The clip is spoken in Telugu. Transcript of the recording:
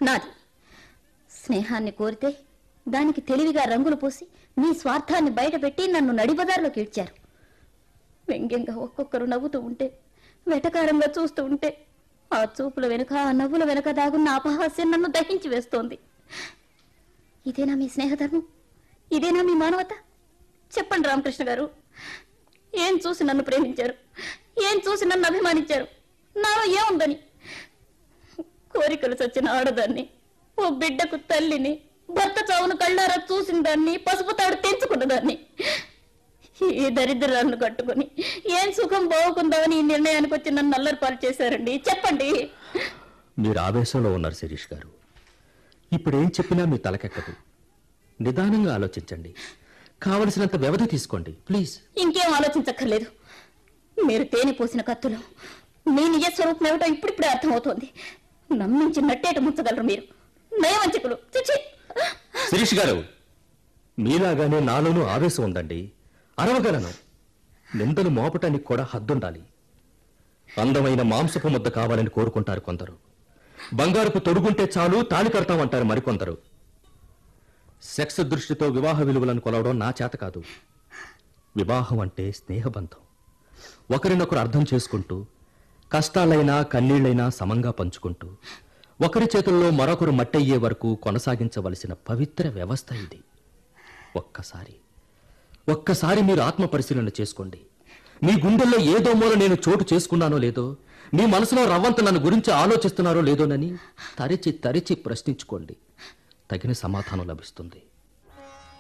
నాది స్నేహాన్ని కోరితే దానికి తెలివిగా రంగులు పూసి మీ స్వార్థాన్ని బయటపెట్టి నన్ను నడిబజార్లోకి ఇడ్చారు వ్యంగ్యంగా ఒక్కొక్కరు నవ్వుతూ ఉంటే వెటకారంగా చూస్తూ ఉంటే ఆ చూపుల వెనుక ఆ నవ్వుల వెనుక దాగున్న అపహాస్యం నన్ను దహించి వేస్తోంది ఇదేనా మీ స్నేహధర్మం ఇదేనా మీ మానవత చెప్పండి రామకృష్ణ గారు ఏం చూసి నన్ను ప్రేమించారు ఏం చూసి నన్ను అభిమానించారు నాలో ఏముందని కోరికలు చచ్చిన ఆడదాన్ని ఓ బిడ్డకు తల్లిని భర్త చావును కళ్ళారా చూసిన దాన్ని పసుపు తాడు తెంచుకున్న దాన్ని ఈ దరిద్రాలను కట్టుకుని ఏం సుఖం బాగుకుందామని ఈ నిర్ణయానికి వచ్చి నన్ను నల్లరిపాలు చేశారండి చెప్పండి మీరు ఆవేశంలో ఉన్నారు శిరీష్ గారు ఇప్పుడు ఏం చెప్పినా మీ తలకెక్కదు నిదానంగా ఆలోచించండి కావలసినంత వ్యవధి తీసుకోండి ప్లీజ్ ఇంకేం ఆలోచించక్కర్లేదు మీరు తేనె పోసిన కత్తులు మీ నిజ స్వరూపం ఏమిటో ఇప్పుడిప్పుడే అర్థమవుతోంది నమ్మించి నట్టేట ముంచగలరు మీరు నయవంచకులు చిచి శిరీష్ గారు మీలాగానే నాలోనూ ఆవేశం ఉందండి అరవగలను నిందలు మోపటానికి కూడా హద్దుండాలి అందమైన మాంసపు ముద్ద కావాలని కోరుకుంటారు కొందరు బంగారపు తొడుగుంటే చాలు తాళి కడతామంటారు మరికొందరు సెక్స్ దృష్టితో వివాహ విలువలను కొలవడం నా చేత కాదు వివాహం అంటే స్నేహబంధం ఒకరినొకరు అర్థం చేసుకుంటూ కష్టాలైనా కన్నీళ్లైనా సమంగా పంచుకుంటూ ఒకరి చేతుల్లో మరొకరు మట్టయ్యే వరకు కొనసాగించవలసిన పవిత్ర వ్యవస్థ ఇది ఒక్కసారి ఒక్కసారి మీరు ఆత్మ పరిశీలన చేసుకోండి మీ గుండెల్లో ఏదో మూల నేను చోటు చేసుకున్నానో లేదో మీ మనసులో రవ్వంత నన్ను గురించి ఆలోచిస్తున్నారో లేదోనని తరిచి తరిచి ప్రశ్నించుకోండి తగిన సమాధానం లభిస్తుంది